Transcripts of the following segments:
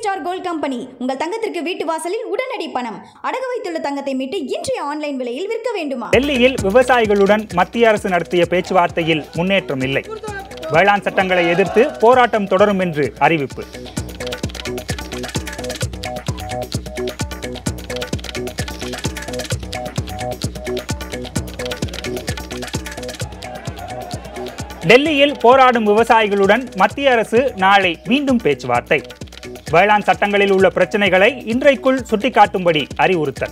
star gold company உங்கள் தங்கத்திற்கு வீட்டு வாசலில் உடனடி பணம் அடகு வைத்துள்ள தங்கத்தை மீட்டு இன்றைய ஆன்லைன் விலையில் விற்க வேண்டுமா டெல்லியில் விவசாயிகளுடன் மத்திய அரசு நடத்திய பேச்சுவார்த்தையில் முன்னேற்றம் இல்லை வேளாண் சட்டங்களை எதிர்த்து போராட்டம் தொடரும் என்று அறிவிப்பு டெல்லியில் போராடும் விவசாயிகளுடன் மத்திய அரசு நாளை மீண்டும் பேச்சுவார்த்தை வேளாண் சட்டங்களில் உள்ள பிரச்சனைகளை இன்றைக்குள் சுட்டிக்காட்டும்படி அறிவுறுத்தல்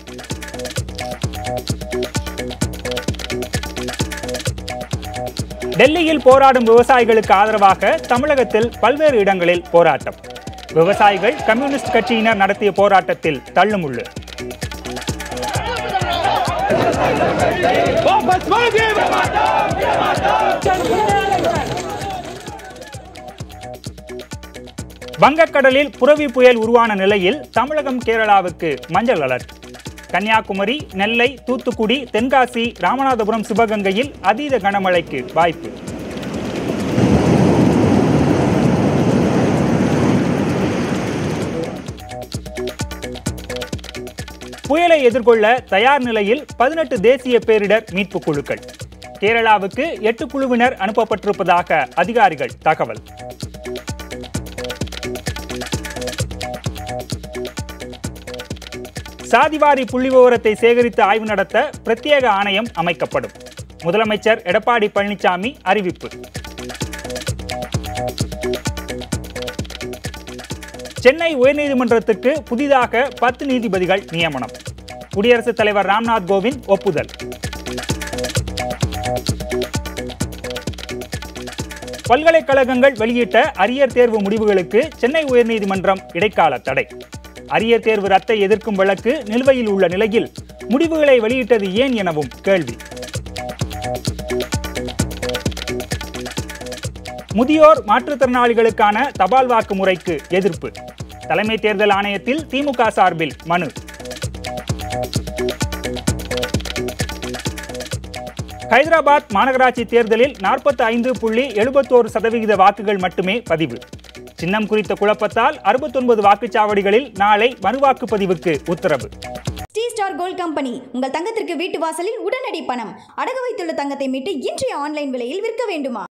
டெல்லியில் போராடும் விவசாயிகளுக்கு ஆதரவாக தமிழகத்தில் பல்வேறு இடங்களில் போராட்டம் விவசாயிகள் கம்யூனிஸ்ட் கட்சியினர் நடத்திய போராட்டத்தில் தள்ளுமுள்ளு வங்கக்கடலில் புரவி புயல் உருவான நிலையில் தமிழகம் கேரளாவுக்கு மஞ்சள் அலர்ட் கன்னியாகுமரி நெல்லை தூத்துக்குடி தென்காசி ராமநாதபுரம் சிவகங்கையில் அதீத கனமழைக்கு வாய்ப்பு புயலை எதிர்கொள்ள தயார் நிலையில் பதினெட்டு தேசிய பேரிடர் மீட்பு குழுக்கள் கேரளாவுக்கு எட்டு குழுவினர் அனுப்பப்பட்டிருப்பதாக அதிகாரிகள் தகவல் சாதிவாரி புள்ளி விவரத்தை சேகரித்து ஆய்வு நடத்த பிரத்யேக ஆணையம் அமைக்கப்படும் முதலமைச்சர் எடப்பாடி பழனிசாமி அறிவிப்பு சென்னை உயர்நீதிமன்றத்துக்கு புதிதாக பத்து நீதிபதிகள் நியமனம் குடியரசுத் தலைவர் ராம்நாத் கோவிந்த் ஒப்புதல் பல்கலைக்கழகங்கள் வெளியிட்ட அரியர் தேர்வு முடிவுகளுக்கு சென்னை உயர்நீதிமன்றம் இடைக்கால தடை அரியர் தேர்வு ரத்தை எதிர்க்கும் வழக்கு நிலுவையில் உள்ள நிலையில் முடிவுகளை வெளியிட்டது ஏன் எனவும் கேள்வி முதியோர் மாற்றுத்திறனாளிகளுக்கான தபால் வாக்கு முறைக்கு எதிர்ப்பு தலைமை தேர்தல் ஆணையத்தில் திமுக சார்பில் மனு ஹைதராபாத் மாநகராட்சி தேர்தலில் நாற்பத்தி ஐந்து புள்ளி எழுபத்தோரு சதவிகித வாக்குகள் மட்டுமே பதிவு சின்னம் குறித்த குழப்பத்தால் அறுபத்தொன்பது வாக்குச்சாவடிகளில் நாளை மறுவாக்குப்பதிவுக்கு உத்தரவு ஸ்ரீ ஸ்டார் கோல்ட் கம்பெனி உங்கள் தங்கத்திற்கு வீட்டு வாசலில் உடனடி பணம் அடகு வைத்துள்ள தங்கத்தை மீட்டு இன்றைய ஆன்லைன் விலையில் விற்க வேண்டுமா